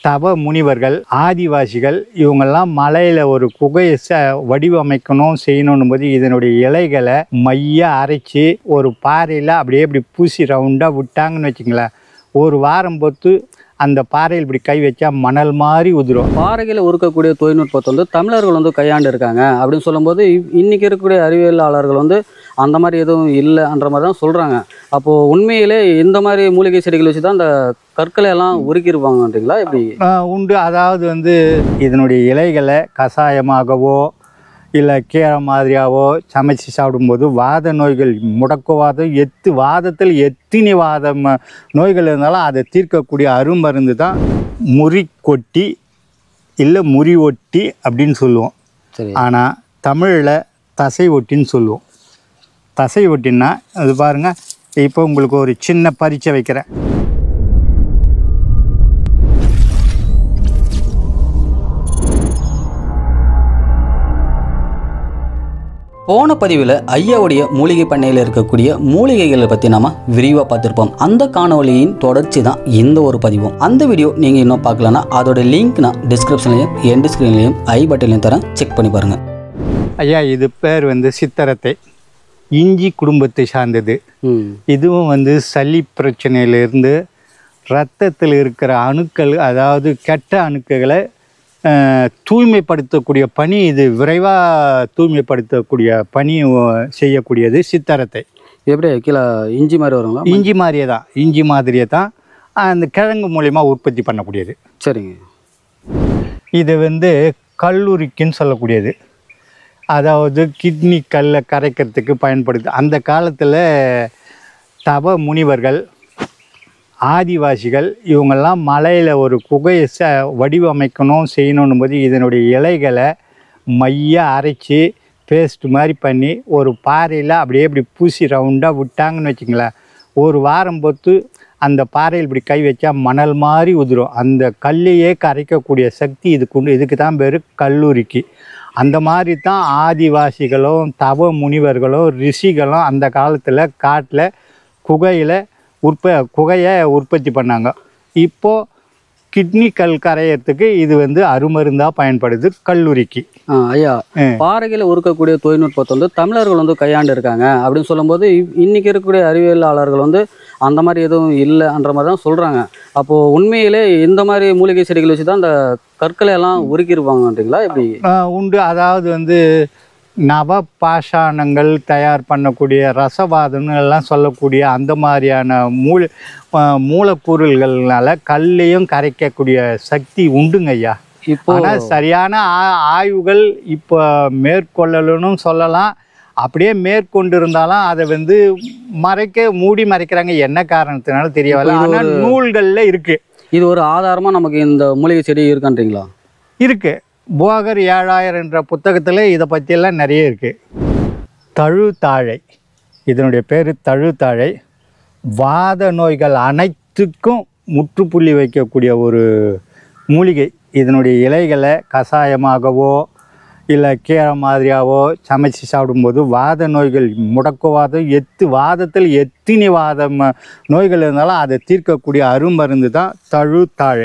தவ முனிவர்கள் ஆதிவாசிகள் இவங்கெல்லாம் மலையில் ஒரு குகையை ச வடிவமைக்கணும் செய்யணும் போது இதனுடைய இலைகளை மைய அரைச்சி ஒரு பாறையில் அப்படியே இப்படி பூசி ரவுண்டாக விட்டாங்கன்னு வச்சுங்களேன் ஒரு வாரம் பொறுத்து அந்த பாறையில் இப்படி கை வச்சா மணல் மாதிரி உதிரும் பாறைகளை உருக்கக்கூடிய தொழில்நுட்பத்தை வந்து தமிழர்கள் வந்து கையாண்டு இருக்காங்க அப்படின்னு சொல்லும்போது இவ்- இன்னைக்கு இருக்கக்கூடிய அறிவியலாளர்கள் வந்து அந்த மாதிரி எதுவும் இல்லைன்ற மாதிரி தான் சொல்கிறாங்க அப்போது உண்மையிலே இந்த மாதிரி மூலிகை செடிகள் வச்சு தான் அந்த கற்களை எல்லாம் உருக்கியிருப்பாங்கன்றீங்களா எப்படி ஆஹ் உண்டு அதாவது வந்து இதனுடைய இலைகளை கஷாயமாகவோ இல்லை கீரை மாதிரியாவோ சமைச்சு சாப்பிடும்போது வாத நோய்கள் முடக்குவாதம் எத்து வாதத்தில் எத்தினி வாதம் நோய்கள் இருந்தாலும் அதை தீர்க்கக்கூடிய அருமருந்து தான் முறி கொட்டி இல்லை முறி ஒட்டி அப்படின்னு சொல்லுவோம் சரி ஆனால் தமிழில் தசை ஒட்டின்னு சொல்லுவோம் தசை ஒட்டின்னா அது பாருங்கள் இப்போ உங்களுக்கு ஒரு சின்ன பரீட்சை வைக்கிறேன் போன பதிவில் ஐயாவுடைய மூலிகை பண்ணையில் இருக்கக்கூடிய மூலிகைகளை பற்றி நாம விரிவாக பார்த்துருப்போம் அந்த காணொளியின் தொடர்ச்சி தான் இந்த ஒரு பதிவும் அந்த வீடியோ நீங்கள் இன்னும் பார்க்கலன்னா அதோட லிங்க் நான் டிஸ்கிரிப்ஷன்லையும் எண்ட் ஸ்க்ரீன்லையும் ஐ பட்டன்லையும் தரேன் செக் பண்ணி பாருங்கள் ஐயா இது பேர் வந்து சித்தரத்தை இஞ்சி குடும்பத்தை சார்ந்தது ம் இதுவும் வந்து சளி பிரச்சனையிலிருந்து ரத்தத்தில் இருக்கிற அணுக்கள் அதாவது கெட்ட அணுக்களை அஹ், தூய்மைப்படுத்தக்கூடிய பணி இது விரைவாக தூய்மைப்படுத்தக்கூடிய பணி அஹ், செய்யக்கூடியது சித்தரத்தை எப்படி கீழே இஞ்சி மாதிரி வருங்களா இஞ்சி மாதிரியே தான் இஞ்சி மாதிரியே தான் அந்த கிழங்கு மூலிமா உற்பத்தி பண்ணக்கூடியது சரிங்க இது வந்து கல்லூரிக்குன்னு சொல்லக்கூடியது அதாவது கிட்னி கல்லை கரைக்கிறதுக்கு பயன்படுது அந்த காலத்தில் தவ முனிவர்கள் ஆதிவாசிகள் இவங்கெல்லாம் மலையில் ஒரு குகையை ச வடிவமைக்கணும் செய்யணும் போது இதனுடைய இலைகளை மைய அரைச்சி பேஸ்ட் மாதிரி பண்ணி ஒரு பாறையில் அப்படியே இப்படி பூசி ரவுண்டாக விட்டாங்கன்னு வச்சுங்களேன் ஒரு வாரம் பொறுத்து அந்த பாறையில் இப்படி கை வச்சா மணல் மாதிரி உதிரும் அந்த கல்லையே கரைக்கக்கூடிய சக்தி இதுக்கு உண்டு இதுக்கு தான் பேர் கல்லூரிக்கு அந்த மாதிரி தான் ஆதிவாசிகளும் தவ முனிவர்களும் ரிஷிகளும் அந்த காலத்தில் காட்டில் குகையில் உற்ப குகையை உற்பத்தி பண்ணாங்க இப்போது கிட்னி கல் கரையறதுக்கு இது வந்து அருமருந்தாக பயன்படுது கல்லூரிக்கு ஆ ஐயா ஆ. பாறைகளை உருக்கக்கூடிய தொழில்நுட்பத்தை வந்து தமிழர்கள் வந்து கையாண்டு இருக்காங்க அப்படின்னு சொல்லும்போது இவ்- இன்னைக்கு இருக்கக்கூடிய அறிவியலாளர்கள் வந்து அந்த மாதிரி எதுவும் இல்லைன்ற மாதிரி தான் சொல்கிறாங்க அப்போது உண்மையிலே இந்த மாதிரி மூலிகை செடிகள் வச்சு தான் அந்த கற்களை எல்லாம் உருக்கியிருப்பாங்கன்றீங்களா எப்படி ஆஹ் உண்டு அதாவது வந்து நவ பாஷாணங்கள் தயார் பண்ணக்கூடிய ரசவாதம்னு எல்லாம் சொல்லக்கூடிய அந்த மாதிரியான மூல ஆஹ் மூலப்பொருள்கள்னால கல்லையும் கரைக்கக்கூடிய சக்தி உண்டுங்க ஐயா இப்போ ஆனால் சரியான ஆ- ஆய்வுகள் இப்போ மேற்கொள்ளலும்னு சொல்லலாம் அப்படியே மேற்கொண்டு இருந்தாலும் அதை வந்து மறைக்க மூடி மறைக்கிறாங்க என்ன காரணத்தினாலும் தெரியவில்லை இப்போ இது ஆனால் நூல்களில் இருக்கு இது ஒரு ஆதாரமாக நமக்கு இந்த மூலிகை செடி இருக்கான்றீங்களா இருக்கு போகர் ஏழாயிரம் என்ற புத்தகத்தில் இதை பற்றியெல்லாம் நிறைய இருக்கு தழுத்தாழை இதனுடைய பேர் தழுத்தாழை வாத நோய்கள் அனைத்துக்கும் முற்றுப்புள்ளி வைக்கக்கூடிய ஒரு மூலிகை இதனுடைய இலைகளை கஷாயமாகவோ இல்லை கீரை மாதிரியாவோ சமைச்சு சாப்பிடும்போது வாத நோய்கள் முடக்குவாதம் எத்து வாதத்தில் எத்தினி வாதம் நோய்கள் இருந்தாலும் அதை தீர்க்கக்கூடிய அருமருந்து தான் தழுத்தாழை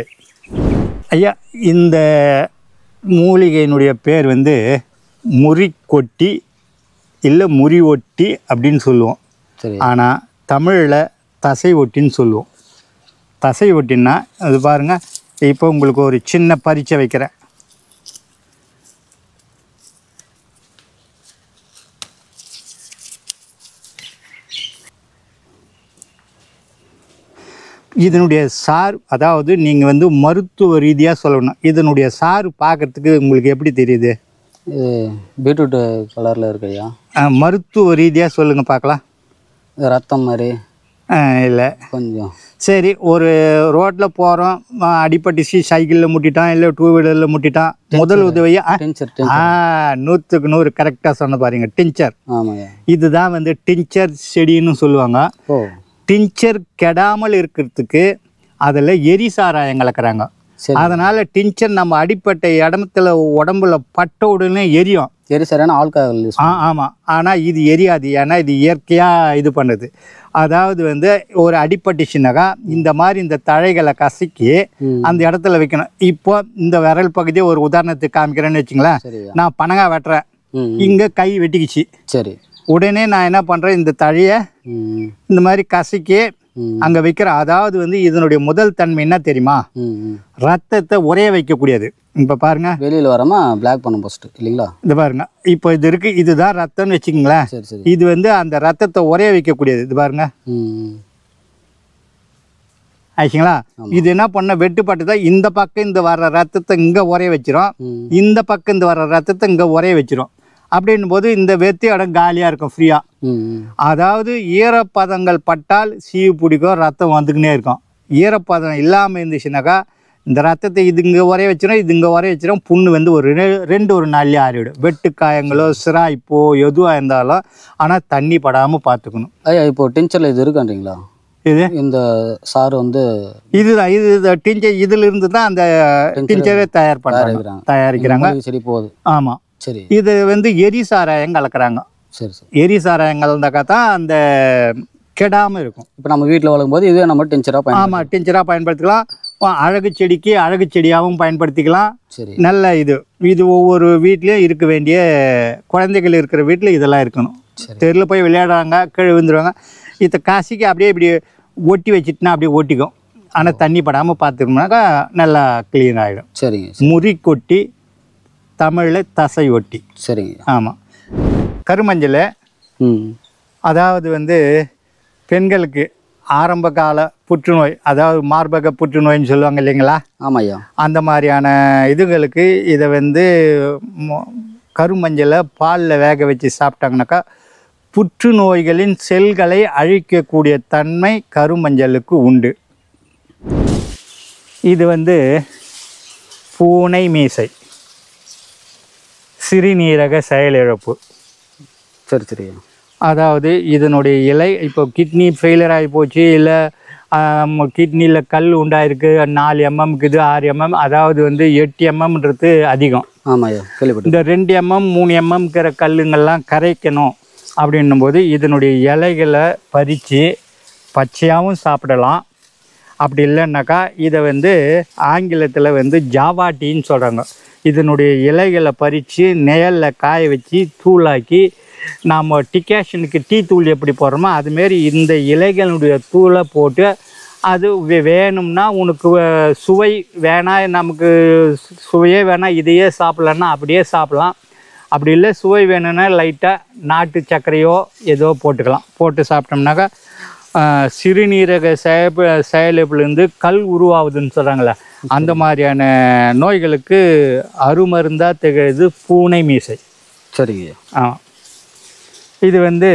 ஐயா இந்த மூலிகையினுடைய பேர் வந்து முறி கொட்டி இல்லை முறி ஒட்டி அப்படின்னு சொல்லுவோம் சரி ஆனால் தமிழில் தசை ஒட்டின்னு சொல்லுவோம் தசை ஒட்டின்னா அது பாருங்கள் இப்போ உங்களுக்கு ஒரு சின்ன பரீட்சை வைக்கிறேன் இதனுடைய சார் அதாவது நீங்கள் வந்து மருத்துவ ரீதியாக சொல்லணும் இதனுடைய சாறு பார்க்கறதுக்கு உங்களுக்கு எப்படி தெரியுது இது பீட்ரூட் கலரில் இருக்கு ஐயா அஹ், மருத்துவ ரீதியாக சொல்லுங்கள் பார்க்கலாம் இது ரத்தம் மாதிரி இல்லை கொஞ்சம் சரி ஒரு ரோட்டில் போகிறோம் அடிப்பட்டுச்சு சைக்கிளில் முட்டிட்டான் இல்லை டூ வீலரில் முட்டிட்டான் முதல் உதவியா ஆ, டென்சர் ஆ நூற்றுக்கு நூறு கரெக்டாக சொன்ன பாருங்க டிஞ்சர் ஆமாய்யா இதுதான் வந்து டிஞ்சர் செடின்னு சொல்லுவாங்க ஓ டிஞ்சர் கெடாமல் இருக்கிறதுக்கு அதில் எரி சாராயம் கலக்கிறாங்க சரி அதனால் டிஞ்சர் நம்ம அடிப்பட்ட இடத்துல உடம்புல பட்ட உடனே எரியும் எரிசரான ஆல்கஹால் யூஸ் ஆ ஆமாம் ஆனால் இது எரியாது ஏன்னா இது இயற்கையாக இது பண்ணுது அதாவது வந்து ஒரு அடிப்பட்டுச்சுனாக்கா இந்த மாதிரி இந்த தழைகளை கசக்கி ம். அந்த இடத்துல வைக்கணும் இப்போ இந்த விரல் பகுதியை ஒரு உதாரணத்துக்கு காமிக்கிறேன்னு வச்சுங்களேன் சரியா நான் பனங்காய் வெட்டுறேன் ம் ம். இங்கே கை வெட்டிக்கிச்சு சரி உடனே நான் என்ன பண்ணுறேன் இந்த தழையை ம் இந்த மாதிரி கசக்கி ம் அங்கே வைக்கிறேன் அதாவது வந்து இதனுடைய முதல் தன்மை என்ன தெரியுமா ம் ம் ரத்தத்தை உரைய வைக்கக்கூடியது இப்போ பாருங்க வெளியில் வராம பிளாக் பண்ணும் ஃபஸ்ட்டு இல்லைங்களா இந்த பாருங்க இப்போ இது இருக்கு இதுதான் ரத்தம்னு வச்சுக்கோங்களேன் சரி சரி இது வந்து அந்த ரத்தத்தை உரைய வைக்கக்கூடியது இது பாருங்க ம் ஆச்சுங்களா இது என்ன பண்ண வெட்டுப்பட்டு தான் இந்த பக்கம் இந்த வர்ற ரத்தத்தை இங்கே உரைய வச்சிரும் ம் இந்த பக்கம் இந்த வர்ற ரத்தத்தை இங்கே உரைய வச்சிரும் அப்படின்னும் போது இந்த வெத்தி இடம் காலியாக இருக்கும் ஃப்ரீயாக ம் ம் அதாவது ஈரப்பதங்கள் பட்டால் சீவு பிடிக்கும் ரத்தம் வந்துக்கினே இருக்கும் ஈரப்பதம் இல்லாமல் இருந்துச்சுனாக்கா இந்த ரத்தத்தை இது இங்கே உரைய வச்சிடும் இது இங்கே உரைய வச்சிடும் புண்ணு வந்து ஒரு ரெ- ரெண்டு ஒரு நாள்லேயே ஆறிவிடும் வெட்டு காயங்களோ சிராய்ப்போ எதுவாக இருந்தாலும் ஆனால் தண்ணி படாமல் பார்த்துக்கணும் ஐயா இப்போ டென்ஷனில் இது இருக்கான்றீங்களா இது இந்த சாறு வந்து இதுதான் இது டிஞ்சர் இதுல இருந்து தான் அந்த டிஞ்சரே தயார் பண்ணுறாங்க தயாரிக்கிறாங்க. தயாரிக்கிறாங்க மூலிகை செடி போகுது ஆமாம் சரி இது வந்து எரி சாராயம் கலக்குறாங்க சரி சரி எரி சாராயம் கலந்தாக்கா தான் அந்த கெடாமல் இருக்கும் இப்போ நம்ம வீட்டில் வளர்க்கும் போது இதுவே நம்ம டென்ஷராக பயன் ஆமாம் டிஞ்சராக பயன்படுத்திக்கலாம் அஹ் அழகு செடிக்கு அழகு செடியாகவும் பயன்படுத்திக்கலாம் சரி நல்ல இது இது ஒவ்வொரு வீட்லேயும் இருக்க வேண்டிய குழந்தைகள் இருக்கிற வீட்டில் இதெல்லாம் இருக்கணும் சரி. தெருவில் போய் விளையாடுறாங்க கீழே விழுந்துருவாங்க இதை காசிக்கு அப்படியே இப்படி ஒட்டி வச்சுட்டுனா அப்படியே ஒட்டிக்கும் ஆனால் தண்ணி படாமல் பார்த்துக்கணும்னாக்கா நல்லா க்ளீன் ஆகிடும் சரிங்க முறி கொட்டி தமிழில் தசை ஒட்டி சரிங்க ஆமாம் கருமஞ்சள் ம் அதாவது வந்து பெண்களுக்கு ஆரம்ப கால புற்றுநோய் அதாவது மார்பக புற்றுநோய்னு சொல்லுவாங்க இல்லைங்களா ஆமாம் ஐயா அந்த மாதிரியான இதுகளுக்கு இதை வந்து மொ- கருமஞ்சளை பாலில் வேக வச்சு சாப்பிட்டாங்கனாக்கா புற்றுநோய்களின் செல்களை அழிக்கக்கூடிய தன்மை கருமஞ்சளுக்கு உண்டு இது வந்து பூனை மீசை சிறுநீரக செயலிழப்பு சரி சரி ஐயா அதாவது இதனுடைய இலை இப்போ கிட்னி ஃபெயிலியர் ஆகி போச்சு இல்லை கிட்னியில் கல் உண்டாயிருக்கு நாலு எம்எம்க்கு இது ஆறு எம்எம் அதாவது வந்து எட்டு எம்எம்ன்றது அதிகம் ஆமாம் ஐயா கேள்விப்பட்டேன் இந்த ரெண்டு எம்எம் மூணு எம்எம்ங்கிற கல்லுங்கள்லாம் கரைக்கணும் அப்படின்னும் போது இதனுடைய இலைகளை பறித்து பச்சையாகவும் சாப்பிடலாம் அப்படி இல்லைன்னாக்கா இதை வந்து ஆங்கிலத்தில் வந்து ஜாவா டீன்னு சொல்கிறாங்க இதனுடைய இலைகளை பறித்து நிழலில் காய வச்சு தூளாக்கி நாம் டிகேஷனுக்கு டீ தூள் எப்படி போடுறோமோ அதுமாரி இந்த இலைகளுடைய தூளை போட்டு அது வே- வேணும்னா உனக்கு வ- சுவை வேணாம் நமக்கு சு- சுவையே வேணாம் இதையே சாப்பிட்லன்னா அப்படியே சாப்பிட்லாம் அப்படி இல்லை சுவை வேணும்னா லைட்டாக நாட்டு சர்க்கரையோ ஏதோ போட்டுக்கலாம் போட்டு சாப்பிட்டோம்னாக்கா ஆஹ், சிறுநீரக செயல் செயலிழப்புலேருந்து கல் உருவாகுதுன்னு சொல்கிறாங்களே அந்த மாதிரியான நோய்களுக்கு அருமருந்தாக திகழுது பூனை மீசை சரிங்க ஐயா ஆ இது வந்து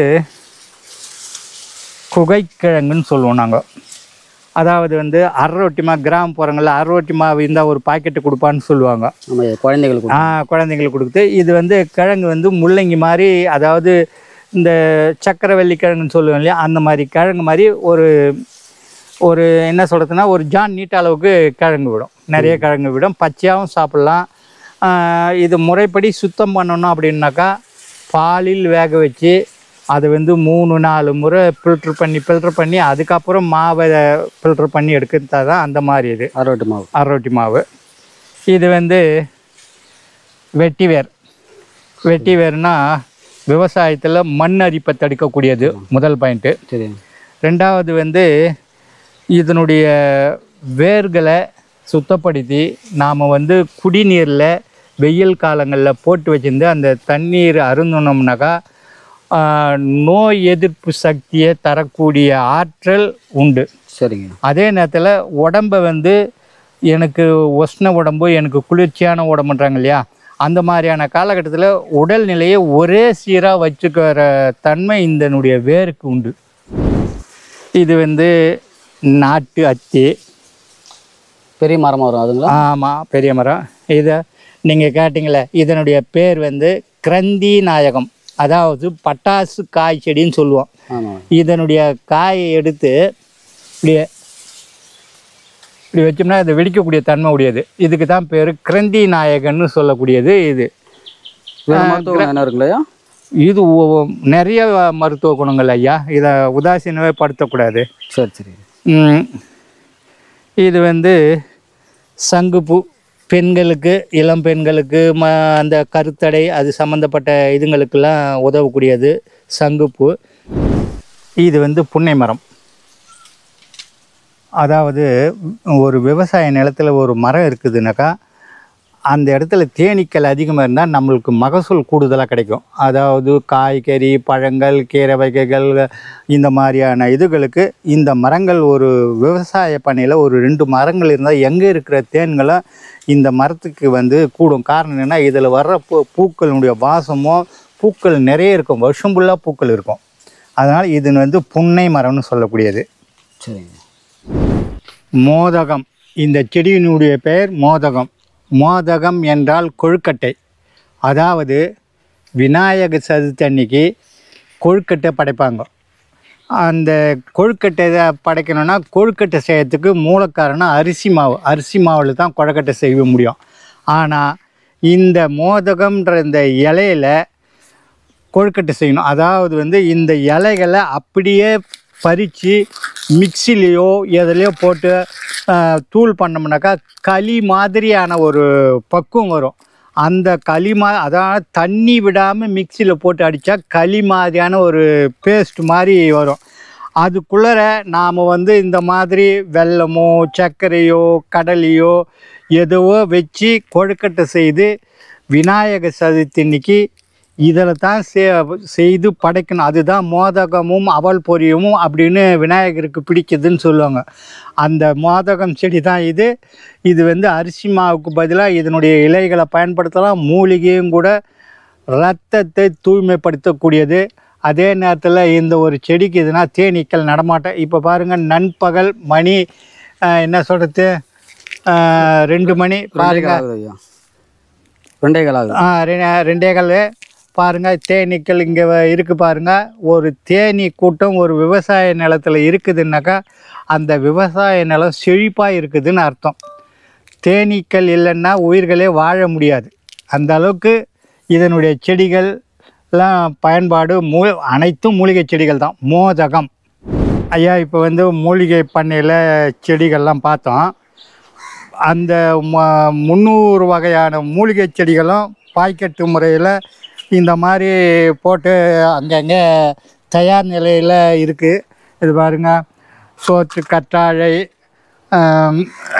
குகைக்கிழங்குன்னு சொல்லுவோம் நாங்கள் அதாவது வந்து அரை ரொட்டி மா கிராமப்புறங்களில் அரை ரொட்டி மாவு இருந்தால் ஒரு பாக்கெட்டு கொடுப்பான்னு சொல்லுவாங்க ஆமாம் ஐயா குழந்தைகளுக்கு ஆ குழந்தைங்களுக்கு கொடுத்து இது வந்து கிழங்கு வந்து முள்ளங்கி மாதிரி அதாவது இந்த சக்கரவள்ளி கிழங்குன்னு சொல்லுவோம் இல்லையா அந்த மாதிரி கிழங்கு மாதிரி ஒரு ஒரு என்ன சொல்கிறதுனா ஒரு ஜான் நீட்ட அளவுக்கு கிழங்கு விடும் நிறைய கிழங்கு விடும் பச்சையாகவும் சாப்பிட்லாம் ஆ, இது முறைப்படி சுத்தம் பண்ணணும் அப்படின்னாக்கா பாலில் வேக வச்சு அதை வந்து மூணு நாலு முறை ஃபில்ட்ரு பண்ணி ஃபில்ட்ரு பண்ணி அதுக்கப்புறம் மாவை ஃபில்ட்ரு பண்ணி எடுக்கிறதா தான் அந்த மாதிரி இது அரோட்டு மாவு அரோட்டி மாவு இது வந்து வெட்டிவேர் வெட்டிவேர்னா விவசாயத்தில் மண் அரிப்பை தடுக்கக்கூடியது முதல் பாயிண்ட்டு சரி ரெண்டாவது வந்து இதனுடைய வேர்களை சுத்தப்படுத்தி நாம் வந்து குடிநீரில் வெயில் காலங்களில் போட்டு வச்சிருந்து அந்த தண்ணீர் அருந்தணும்னாக்கா ஆஹ், நோய் எதிர்ப்பு சக்தியை தரக்கூடிய ஆற்றல் உண்டு சரிங்க அதே நேரத்தில் உடம்பை வந்து எனக்கு உஷ்ண உடம்பு எனக்கு குளிர்ச்சியான உடம்புன்றாங்க இல்லையா அந்த மாதிரியான காலகட்டத்தில் உடல்நிலையை ஒரே சீராக வச்சுக்கிற தன்மை இதனுடைய வேருக்கு உண்டு இது வந்து நாட்டு அத்தி பெரிய மரமாக வரும் அதுங்களா ஆமாம் பெரிய மரம் இதை நீங்கள் கேட்டிங்களே இதனுடைய பேர் வந்து கிரந்தி நாயகம் அதாவது பட்டாசு காய் செடின்னு சொல்லுவோம் ஆமாம் இதனுடைய காயை எடுத்து இப்படியே இப்படி வச்சோம்னா இது வெடிக்கக்கூடிய தன்மை உடையது இதுக்கு தான் பேர் கிரந்தி நாயகன்னு சொல்லக்கூடியது இது வேறு மருத்துவம் என்ன இருக்குல்லையா இது ஒ- நிறைய மருத்துவ குணங்கள் ஐயா இதை உதாசீனமே படுத்தக்கூடாது சரி சரி ம். இது வந்து சங்குப்பூ பெண்களுக்கு இளம் பெண்களுக்கு ம அந்த கருத்தடை அது சம்மந்தப்பட்ட இதுங்களுக்கெல்லாம் உதவக்கூடியது சங்குப்பூ இது வந்து புன்னை மரம் அதாவது ஒரு விவசாய நிலத்தில் ஒரு மரம் இருக்குதுனாக்கா அந்த இடத்துல தேனீக்கள் அதிகமாக இருந்தால் நம்மளுக்கு மகசூல் கூடுதலாக கிடைக்கும் அதாவது காய்கறி பழங்கள் கீரை வகைகள் இந்த மாதிரியான இதுகளுக்கு இந்த மரங்கள் ஒரு விவசாய பண்ணையில் ஒரு ரெண்டு மரங்கள் இருந்தால் எங்கே இருக்கிற தேன்களும் இந்த மரத்துக்கு வந்து கூடும் காரணம் என்னென்னா இதில் வர்ற பூ பூக்களினுடைய வாசமும் பூக்கள் நிறைய இருக்கும் வருஷம் ஃபுல்லாக பூக்கள் இருக்கும் அதனால் இது வந்து புன்னை மரம்னு சொல்லக்கூடியது சரிங்க மோதகம் இந்த செடியினுடைய பெயர் மோதகம் மோதகம் என்றால் கொழுக்கட்டை அதாவது விநாயக சதுர்த்தி அன்னைக்கு கொழுக்கட்டை படைப்பாங்க அந்த கொழுக்கட்டை இதை படைக்கணும்னா கொழுக்கட்டை செய்யறதுக்கு மூலக்காரணம் அரிசி மாவு அரிசி மாவில் தான் கொழுக்கட்டை செய்ய முடியும் ஆனால் இந்த மோதகம்ன்ற இந்த இலையில கொழுக்கட்டை செய்யணும் அதாவது வந்து இந்த இலைகளை அப்படியே பறித்து மிக்சிலேயோ எதுலேயோ போட்டு ஆஹ், தூள் பண்ணோம்னாக்கா களி மாதிரியான ஒரு பக்குவம் வரும் அந்த களி மா அதாவது தண்ணி விடாமல் மிக்சியில் போட்டு அடித்தா களி மாதிரியான ஒரு பேஸ்ட் மாதிரி வரும் அதுக்குள்ளர நாம் வந்து இந்த மாதிரி வெல்லமோ சர்க்கரையோ கடலையோ எதுவோ வச்சு கொழுக்கட்டை செய்து விநாயக சதுர்த்தி அன்னைக்கு இதில் தான் செ செய்து படைக்கணும் அதுதான் மோதகமும் அவல் பொரியும் அப்படின்னு விநாயகருக்கு பிடிக்குதுன்னு சொல்லுவாங்க அந்த மோதகம் செடி தான் இது இது வந்து அரிசி மாவுக்கு பதிலாக இதனுடைய இலைகளை பயன்படுத்தலாம் மூலிகையும் கூட ரத்தத்தை தூய்மைப்படுத்தக்கூடியது அதே நேரத்தில் இந்த ஒரு செடிக்கு இதுனா தேனீக்கள் நடமாட்டம் இப்போ பாருங்கள் நண்பகல் மணி ஆஹ், என்ன சொல்கிறது ரெண்டு மணி ரெண்டே பாருங்கள் கால் ஆகுது ஐயா ரெண்டே கால் ஆகுது ஆ ரெ- ரெண்டே கால் பாருங்க தேனீக்கள் இங்கே இருக்கு பாருங்க ஒரு தேனீ கூட்டம் ஒரு விவசாய நிலத்தில் இருக்குதுன்னாக்கா அந்த விவசாய நிலம் செழிப்பாக இருக்குதுன்னு அர்த்தம் தேனீக்கள் இல்லைன்னா உயிர்களே வாழ முடியாது அந்த அளவுக்கு இதனுடைய செடிகள்லாம் பயன்பாடு மூ அனைத்தும் மூலிகை செடிகள் தான் மோதகம் ஐயா இப்போ வந்து மூலிகை பண்ணையில் செடிகள்லாம் பார்த்தோம் அந்த ம- முந்நூறு வகையான மூலிகை செடிகளும் பாய்க்கெட்டு முறையில் இந்த மாதிரி போட்டு அங்கங்கே தயார் நிலையில் இருக்குது இது பாருங்க சோற்று கற்றாழை ஆம்,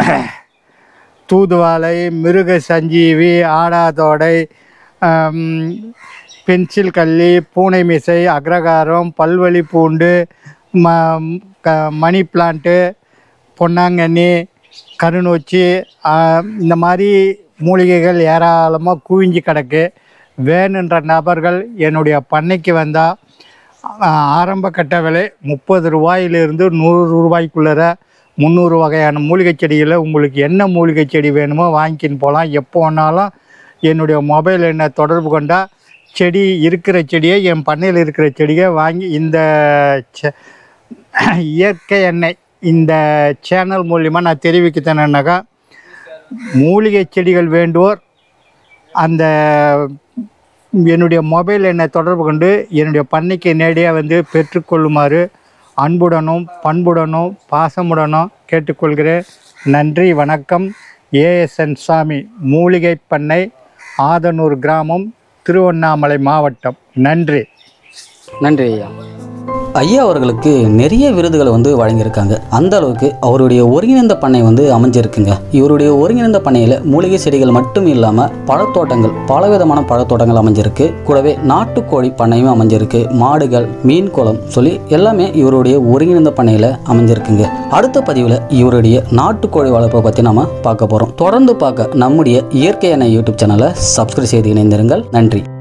தூதுவாழை மிருக சஞ்சீவி ஆடாதோடை ஆம், பென்சில் கள்ளி பூனை மிசை அக்ரகாரம் பல்வழி பூண்டு ம க மணி பிளான்ட்டு பொன்னாங்கண்ணி கருநொச்சி ஆ, இந்த மாதிரி மூலிகைகள் ஏராளமாக குவிஞ்சு கிடக்கு வேணுன்ற நபர்கள் என்னுடைய பண்ணைக்கு வந்தால் ஆரம்ப கட்ட விலை முப்பது ரூபாயிலிருந்து நூறு ரூபாய்க்குள்ளர முந்நூறு வகையான மூலிகை செடிகளை உங்களுக்கு என்ன மூலிகை செடி வேணுமோ வாங்கிக்கின்னு போகலாம் எப்போ வேணாலும் என்னுடைய மொபைல் எண்ணை தொடர்பு கொண்டால் செடி இருக்கிற செடியை என் பண்ணையில் இருக்கிற செடியை வாங்கி இந்த செ- இயற்கை எண்ணெய் இந்த சேனல் மூலிமா நான் தெரிவிக்கிறேன்னாக்கா மூலிகை செடிகள் வேண்டுவோர் அந்த என்னுடைய மொபைல் எண்ணை தொடர்பு கொண்டு என்னுடைய பண்ணைக்கு நேரடியாக வந்து பெற்றுக்கொள்ளுமாறு அன்புடனும் பண்புடனும் பாசமுடனும் கேட்டுக்கொள்கிறேன் நன்றி வணக்கம் ஏஎஸ்என் சாமி மூலிகை பண்ணை ஆதனூர் கிராமம் திருவண்ணாமலை மாவட்டம் நன்றி நன்றி ஐயா ஐயா அவர்களுக்கு நிறைய விருதுகளை வந்து வழங்கியிருக்காங்க அந்த அளவுக்கு அவருடைய ஒருங்கிணைந்த பண்ணை வந்து அமைஞ்சிருக்குங்க இவருடைய ஒருங்கிணைந்த பண்ணையில் மூலிகை செடிகள் மட்டும் இல்லாமல் பழத்தோட்டங்கள் பலவிதமான பழத்தோட்டங்கள் அமைஞ்சிருக்கு கூடவே நாட்டுக்கோழி பண்ணையும் அமைஞ்சிருக்கு மாடுகள் மீன் குளம் சொல்லி எல்லாமே இவருடைய ஒருங்கிணைந்த பண்ணையில் அமைஞ்சிருக்குங்க அடுத்த பதிவில் இவருடைய நாட்டுக்கோழி வளர்ப்பை பற்றி நாம பார்க்க போகிறோம் தொடர்ந்து பார்க்க நம்முடைய இயற்கை எண்ணெய் யூடியூப் சேனலை சப்ஸ்கிரைப் செய்து இணைந்திருங்கள் நன்றி